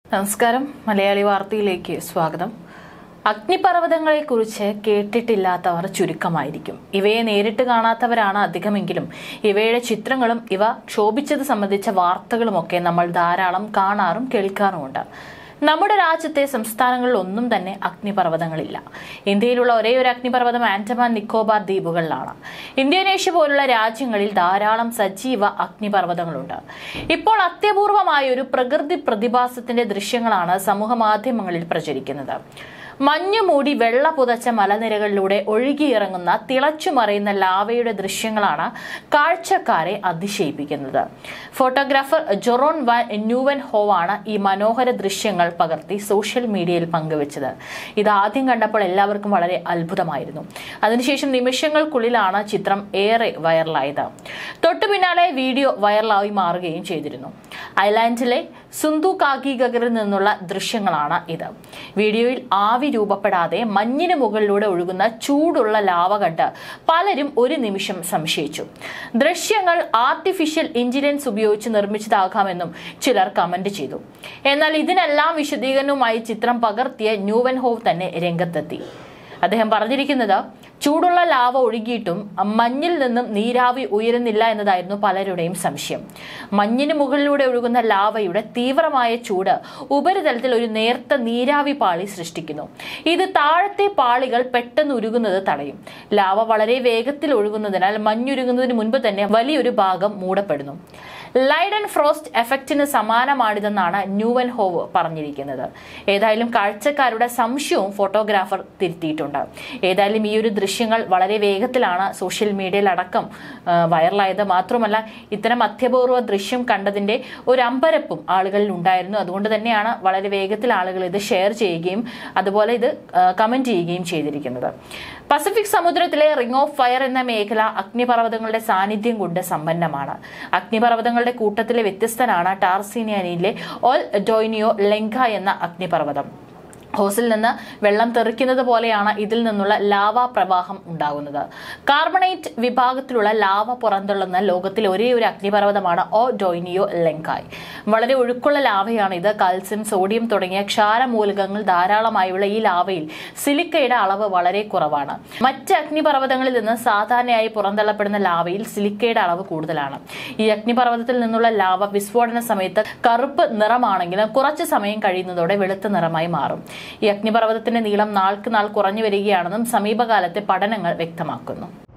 നമസ്കാരം മലയാളി വാർത്തയിലേക്ക് സ്വാഗതം അഗ്നിപർവ്വതങ്ങളെക്കുറിച്ച് കേട്ടിട്ടില്ലാത്തവർ ചുരുക്കമായിരിക്കും ഇവയെ നേരിട്ട് കാണാത്തവരാണ് അധികമെങ്കിലും ഇവയുടെ ചിത്രങ്ങളും ഇവ ക്ഷോഭിച്ചത് സംബന്ധിച്ച വാർത്തകളുമൊക്കെ നമ്മൾ ധാരാളം കാണാറും കേൾക്കാറുമുണ്ട് നമ്മുടെ രാജ്യത്തെ സംസ്ഥാനങ്ങളിൽ ഒന്നും തന്നെ അഗ്നിപർവ്വതങ്ങളില്ല ഇന്ത്യയിലുള്ള ഒരേ ഒരു അഗ്നിപർവ്വതം ആൻഡമാൻ നിക്കോബാർ ദ്വീപുകളിലാണ് ഇന്തോനേഷ്യ പോലുള്ള രാജ്യങ്ങളിൽ ധാരാളം സജീവ അഗ്നിപർവ്വതങ്ങളുണ്ട് ഇപ്പോൾ അത്യപൂർവമായ ഒരു പ്രകൃതി പ്രതിഭാസത്തിന്റെ ദൃശ്യങ്ങളാണ് സമൂഹ മാധ്യമങ്ങളിൽ പ്രചരിക്കുന്നത് മഞ്ഞു മൂടി വെള്ള പുതച്ച മലനിരകളിലൂടെ ഒഴുകിയിറങ്ങുന്ന തിളച്ചുമറിയുന്ന ലാവയുടെ ദൃശ്യങ്ങളാണ് കാഴ്ചക്കാരെ അതിശയിപ്പിക്കുന്നത് ഫോട്ടോഗ്രാഫർ ജൊറോൺ വാൻ ന്യൂവൻ ഹോവാണ് ഈ മനോഹര ദൃശ്യങ്ങൾ പകർത്തി സോഷ്യൽ മീഡിയയിൽ പങ്കുവച്ചത് ഇത് ആദ്യം കണ്ടപ്പോൾ എല്ലാവർക്കും വളരെ അത്ഭുതമായിരുന്നു അതിനുശേഷം നിമിഷങ്ങൾക്കുള്ളിലാണ് ചിത്രം ഏറെ വൈറലായത് തൊട്ടു പിന്നാലെ വീഡിയോ വൈറലായി മാറുകയും ചെയ്തിരുന്നു ഐലാൻഡിലെ സുന്ദു കാക്കി ഗഗറിൽ നിന്നുള്ള ദൃശ്യങ്ങളാണ് ഇത് വീഡിയോയിൽ ആവി രൂപപ്പെടാതെ മഞ്ഞിന് മുകളിലൂടെ ഒഴുകുന്ന ചൂടുള്ള ലാവ കണ്ട് പലരും ഒരു നിമിഷം സംശയിച്ചു ദൃശ്യങ്ങൾ ആർട്ടിഫിഷ്യൽ ഇന്റലിജൻസ് ഉപയോഗിച്ച് നിർമ്മിച്ചതാകാമെന്നും ചിലർ കമന്റ് ചെയ്തു എന്നാൽ ഇതിനെല്ലാം വിശദീകരണവുമായി ചിത്രം പകർത്തിയ ന്യൂവൻ ഹോവ് തന്നെ രംഗത്തെത്തി അദ്ദേഹം പറഞ്ഞിരിക്കുന്നത് ചൂടുള്ള ലാവ ഒഴുകിയിട്ടും മഞ്ഞിൽ നിന്നും നീരാവി ഉയരുന്നില്ല എന്നതായിരുന്നു പലരുടെയും സംശയം മഞ്ഞിന് മുകളിലൂടെ ഒഴുകുന്ന ലാവയുടെ തീവ്രമായ ചൂട് ഉപരിതലത്തിൽ ഒരു നേർത്ത നീരാവി പാളി സൃഷ്ടിക്കുന്നു ഇത് താഴത്തെ പാളികൾ പെട്ടെന്ന് ഉരുകുന്നത് തടയും ലാവ വളരെ വേഗത്തിൽ ഒഴുകുന്നതിനാൽ മഞ്ഞുരുകുന്നതിന് മുൻപ് തന്നെ വലിയൊരു ഭാഗം മൂടപ്പെടുന്നു ലൈഡൻ ഫ്രോസ്റ്റ് എഫക്റ്റിന് സമാനമാണിതെന്നാണ് ന്യൂവൻ ഹോവ് പറഞ്ഞിരിക്കുന്നത് ഏതായാലും കാഴ്ചക്കാരുടെ സംശയവും ഫോട്ടോഗ്രാഫർ തിരുത്തിയിട്ടുണ്ട് ഏതായാലും ഈ ഒരു ദൃശ്യങ്ങൾ വളരെ വേഗത്തിലാണ് സോഷ്യൽ മീഡിയയിലടക്കം ആ, വൈറലായത് മാത്രമല്ല ഇത്തരം അത്യപൂർവ ദൃശ്യം കണ്ടതിന്റെ ഒരു അമ്പരപ്പും ആളുകളിൽ ഉണ്ടായിരുന്നു അതുകൊണ്ട് തന്നെയാണ് വളരെ വേഗത്തിൽ ആളുകൾ ഇത് ഷെയർ ചെയ്യുകയും അതുപോലെ ഇത് കമന്റ് ചെയ്യുകയും ചെയ്തിരിക്കുന്നത് പസഫിക് സമുദ്രത്തിലെ റിംഗ് ഓഫ് ഫയർ എന്ന മേഖല അഗ്നിപർവ്വതങ്ങളുടെ സാന്നിധ്യം കൊണ്ട് സമ്പന്നമാണ് അഗ്നിപർവ്വതങ്ങളുടെ കൂട്ടത്തിലെ വ്യത്യസ്തനാണ് ടാർസീനിയനിലെ ഓൽ ഡോയിനിയോ ലെങ്ക എന്ന അഗ്നിപർവ്വതം ഹോസിൽ നിന്ന് വെള്ളം തെറിക്കുന്നത് പോലെയാണ് ഇതിൽ നിന്നുള്ള ലാവ പ്രവാഹം ഉണ്ടാകുന്നത് കാർബണേറ്റ് വിഭാഗത്തിലുള്ള ലാവ പുറന്തള്ളുന്ന ലോകത്തിലെ ഒരേ ഒരു അഗ്നിപർവ്വതമാണ് ഓ ഡോയിനിയോ ലെങ്കായ് വളരെ ഒഴുക്കുള്ള ലാവയാണ് ഇത് കാൽസ്യം സോഡിയം തുടങ്ങിയ ക്ഷാരമൂലകങ്ങൾ ധാരാളമായുള്ള ഈ ലാവയിൽ സിലിക്കയുടെ അളവ് വളരെ കുറവാണ് മറ്റ് അഗ്നിപർവ്വതങ്ങളിൽ നിന്ന് സാധാരണയായി പുറന്തള്ളപ്പെടുന്ന ലാവയിൽ സിലിക്കയുടെ അളവ് കൂടുതലാണ് ഈ അഗ്നിപർവ്വതത്തിൽ നിന്നുള്ള ലാവ വിസ്ഫോടന സമയത്ത് കറുപ്പ് നിറമാണെങ്കിലും കുറച്ച് സമയം കഴിയുന്നതോടെ വെളുത്ത നിറമായി മാറും ഈ അഗ്നിപർവ്വതത്തിന്റെ നീളം നാൾക്ക് നാൾ കുറഞ്ഞു വരികയാണെന്നും സമീപകാലത്തെ പഠനങ്ങൾ വ്യക്തമാക്കുന്നു